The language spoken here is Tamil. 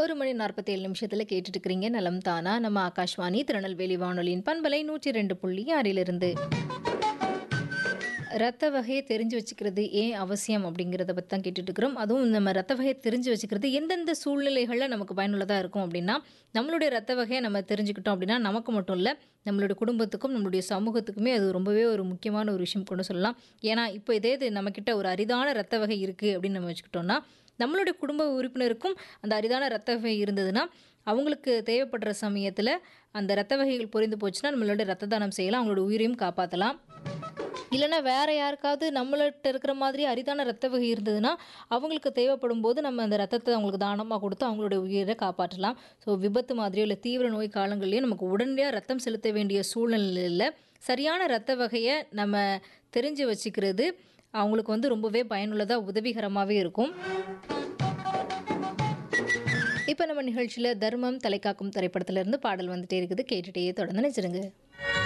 ஒரு மணி நாற்பத்தேழு நிமிஷத்தில் கேட்டுட்டு இருக்கிறீங்க நலம் தானா நம்ம ஆகாஷ்வாணி திருநெல்வேலி வானொலியின் பண்பலை நூற்றி ரெண்டு புள்ளி ஆறிலிருந்து ரத்த வகையை தெரிஞ்சு வச்சுக்கிறது ஏன் அவசியம் அப்படிங்கிறத பற்றி தான் கேட்டுட்டு இருக்கிறோம் அதுவும் நம்ம ரத்த வகையை தெரிஞ்சு வச்சுக்கிறது எந்தெந்த சூழ்நிலைகளில் நமக்கு பயனுள்ளதாக இருக்கும் அப்படின்னா நம்மளுடைய ரத்த வகையை நம்ம தெரிஞ்சுக்கிட்டோம் அப்படின்னா நமக்கு மட்டும் இல்லை நம்மளுடைய குடும்பத்துக்கும் நம்மளுடைய சமூகத்துக்குமே அது ரொம்பவே ஒரு முக்கியமான ஒரு விஷயம் கொண்டு சொல்லலாம் ஏன்னா இப்போ இதே இது நம்மக்கிட்ட ஒரு அரிதான ரத்த வகை இருக்குது அப்படின்னு நம்ம வச்சுக்கிட்டோம்னா நம்மளுடைய குடும்ப உறுப்பினருக்கும் அந்த அரிதான ரத்த வகை இருந்ததுன்னா அவங்களுக்கு தேவைப்படுற சமயத்தில் அந்த ரத்த வகைகள் பொரிந்து போச்சுன்னா நம்மளோட ரத்த தானம் செய்யலாம் அவங்களோட உயிரையும் காப்பாற்றலாம் இல்லைன்னா வேற யாருக்காவது நம்மள்ட்ட இருக்கிற மாதிரி அரிதான ரத்த வகை இருந்ததுன்னா அவங்களுக்கு தேவைப்படும் போது நம்ம அந்த ரத்தத்தை அவங்களுக்கு தானமாக கொடுத்து அவங்களுடைய உயிரை காப்பாற்றலாம் ஸோ விபத்து மாதிரியோ இல்லை தீவிர நோய் காலங்கள்லையோ நமக்கு உடனடியாக ரத்தம் செலுத்த வேண்டிய சூழ்நிலையில் சரியான ரத்த வகையை நம்ம தெரிஞ்சு வச்சுக்கிறது அவங்களுக்கு வந்து ரொம்பவே பயனுள்ளதாக உதவிகரமாகவே இருக்கும் இப்போ நம்ம நிகழ்ச்சியில் தர்மம் தலைக்காக்கும் திரைப்படத்திலிருந்து பாடல் வந்துட்டே இருக்குது கேட்டுகிட்டே தொடர்ந்து நினைச்சிருங்க